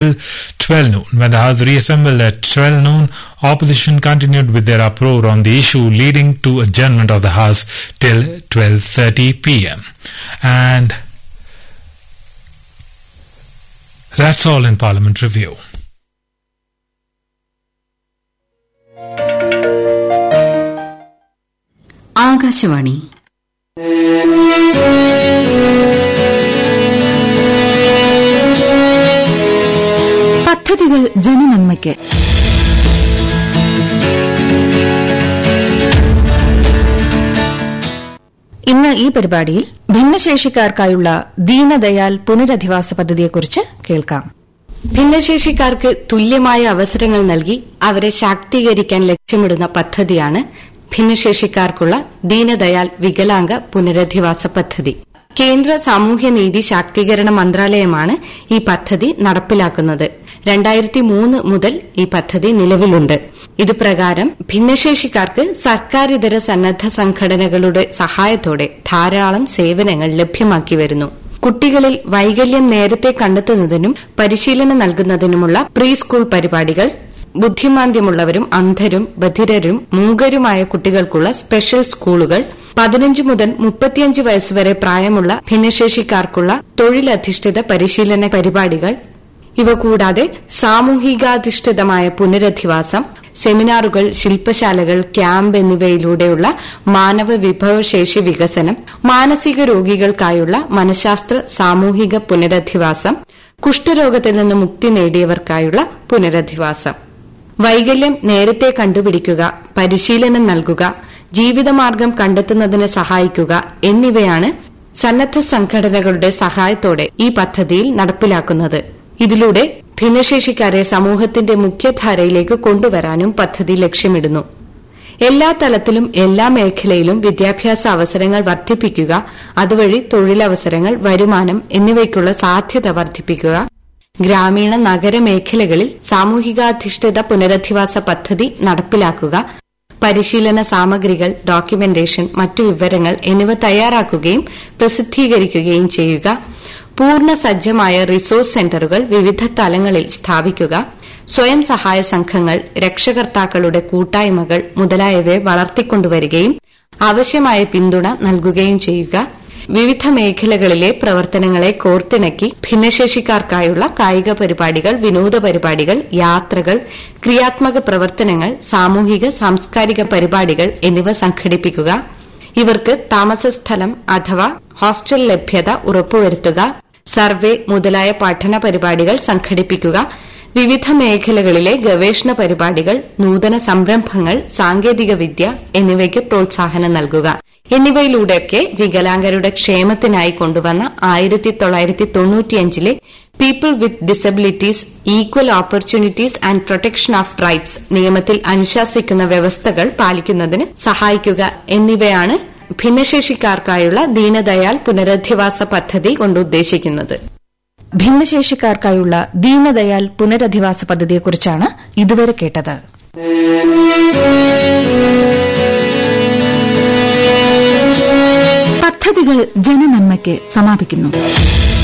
12 noon. When the House reassembled at 12 noon, opposition continued with their uproar on the issue, leading to adjournment of the House till 12:30 p.m. And that's all in Parliament Review. Akashvani പദ്ധതികൾ ജനനന്മയ്ക്ക് ഇന്ന് ഈ പരിപാടിയിൽ ഭിന്നശേഷിക്കാർക്കായുള്ള ദീനദയാൽ പുനരധിവാസ പദ്ധതിയെക്കുറിച്ച് കേൾക്കാം ഭിന്നശേഷിക്കാർക്ക് തുല്യമായ അവസരങ്ങൾ നൽകി അവരെ ശാക്തീകരിക്കാൻ ലക്ഷ്യമിടുന്ന പദ്ധതിയാണ് ഭിന്നശേഷിക്കാർക്കുള്ള ദീനദയാൽ വികലാംഗ പുനരധിവാസ പദ്ധതി കേന്ദ്ര സാമൂഹ്യനീതി ശാക്തീകരണ മന്ത്രാലയമാണ് ഈ പദ്ധതി നടപ്പിലാക്കുന്നത് രണ്ടായിരത്തി മൂന്ന് മുതൽ ഈ പദ്ധതി നിലവിലുണ്ട് ഇതുപ്രകാരം ഭിന്നശേഷിക്കാർക്ക് സർക്കാരിതര സന്നദ്ധ സംഘടനകളുടെ സഹായത്തോടെ ധാരാളം സേവനങ്ങൾ ലഭ്യമാക്കി വരുന്നു കുട്ടികളിൽ വൈകല്യം നേരത്തെ കണ്ടെത്തുന്നതിനും പരിശീലനം നൽകുന്നതിനുമുള്ള പ്രീ സ്കൂൾ പരിപാടികൾ ബുദ്ധിമാന്ദ്യമുള്ളവരും അന്ധരും ബധിരരും മൂകരുമായ കുട്ടികൾക്കുള്ള സ്പെഷ്യൽ സ്കൂളുകൾ പതിനഞ്ച് മുതൽ മുപ്പത്തിയഞ്ച് വയസ്സുവരെ പ്രായമുള്ള ഭിന്നശേഷിക്കാർക്കുള്ള തൊഴിലധിഷ്ഠിത പരിശീലന പരിപാടികൾ ഇവ കൂടാതെ സാമൂഹികാധിഷ്ഠിതമായ പുനരധിവാസം സെമിനാറുകൾ ശില്പശാലകൾ ക്യാമ്പ് എന്നിവയിലൂടെയുള്ള മാനവ വിഭവശേഷി വികസനം മാനസിക രോഗികൾക്കായുള്ള മനഃശാസ്ത്ര സാമൂഹിക പുനരധിവാസം കുഷ്ഠരോഗത്തിൽ നിന്ന് മുക്തി നേടിയവർക്കായുള്ള പുനരധിവാസം വൈകല്യം നേരത്തെ കണ്ടുപിടിക്കുക പരിശീലനം നൽകുക ജീവിതമാർഗം കണ്ടെത്തുന്നതിന് സഹായിക്കുക എന്നിവയാണ് സന്നദ്ധ സംഘടനകളുടെ സഹായത്തോടെ ഈ പദ്ധതിയിൽ നടപ്പിലാക്കുന്നത് ഇതിലൂടെ ഭിന്നശേഷിക്കാരെ സമൂഹത്തിന്റെ മുഖ്യധാരയിലേക്ക് കൊണ്ടുവരാനും പദ്ധതി ലക്ഷ്യമിടുന്നു എല്ലാ തലത്തിലും എല്ലാ മേഖലയിലും വിദ്യാഭ്യാസ അവസരങ്ങൾ വർദ്ധിപ്പിക്കുക അതുവഴി തൊഴിലവസരങ്ങൾ വരുമാനം എന്നിവയ്ക്കുള്ള സാധ്യത വർദ്ധിപ്പിക്കുക ഗ്രാമീണ നഗര മേഖലകളിൽ സാമൂഹികാധിഷ്ഠിത പുനരധിവാസ പദ്ധതി നടപ്പിലാക്കുക പരിശീലന സാമഗ്രികൾ ഡോക്യുമെന്റേഷൻ മറ്റു വിവരങ്ങൾ എന്നിവ തയ്യാറാക്കുകയും പ്രസിദ്ധീകരിക്കുകയും ചെയ്യുക പൂർണ്ണ സജ്ജമായ റിസോഴ്സ് സെന്ററുകൾ വിവിധ തലങ്ങളിൽ സ്ഥാപിക്കുക സ്വയം സഹായ സംഘങ്ങൾ രക്ഷകർത്താക്കളുടെ കൂട്ടായ്മകൾ മുതലായവയെ വളർത്തിക്കൊണ്ടുവരികയും ആവശ്യമായ പിന്തുണ നൽകുകയും ചെയ്യുക വിവിധ മേഖലകളിലെ പ്രവർത്തനങ്ങളെ കോർത്തിണക്കി ഭിന്നശേഷിക്കാർക്കായുള്ള കായിക പരിപാടികൾ വിനോദ പരിപാടികൾ യാത്രകൾ ക്രിയാത്മക പ്രവർത്തനങ്ങൾ സാമൂഹിക സാംസ്കാരിക പരിപാടികൾ എന്നിവ സംഘടിപ്പിക്കുക ഇവർക്ക് താമസസ്ഥലം അഥവാ ഹോസ്റ്റൽ ലഭ്യത ഉറപ്പുവരുത്തുക സർവേ മുതലായ പഠന പരിപാടികൾ സംഘടിപ്പിക്കുക വിവിധ മേഖലകളിലെ ഗവേഷണ പരിപാടികൾ നൂതന സംരംഭങ്ങൾ സാങ്കേതിക വിദ്യ എന്നിവയ്ക്ക് പ്രോത്സാഹനം നൽകുക എന്നിവയിലൂടെയൊക്കെ വികലാംഗരുടെ ക്ഷേമത്തിനായി കൊണ്ടുവന്ന ആയിരത്തി തൊള്ളായിരത്തി തൊണ്ണൂറ്റിയഞ്ചിലെ people with disabilities equal opportunities and protection of rights നിയമത്തിൽ അനുശാസിക്കുന്ന വ്യവസ്ഥകൾ പാലിക്കുന്നതിന് സഹായിക്കുക എന്നിവയാണ് ഭിന്നശേഷിക്കാർക്കായുള്ള ദീനദയാൽ പുനരധിവാസ പദ്ധതി കൊണ്ട് ഉദ്ദേശിക്കുന്നത് ഭിന്നശേഷിക്കാർക്കായുള്ള ദീനദയാൽ പുനരധിവാസ പദ്ധതിയെക്കുറിച്ചാണ് ഇതുവരെ കേട്ടത് പദ്ധതികൾ ജനനന്മയ്ക്ക് സമാപിക്കുന്നു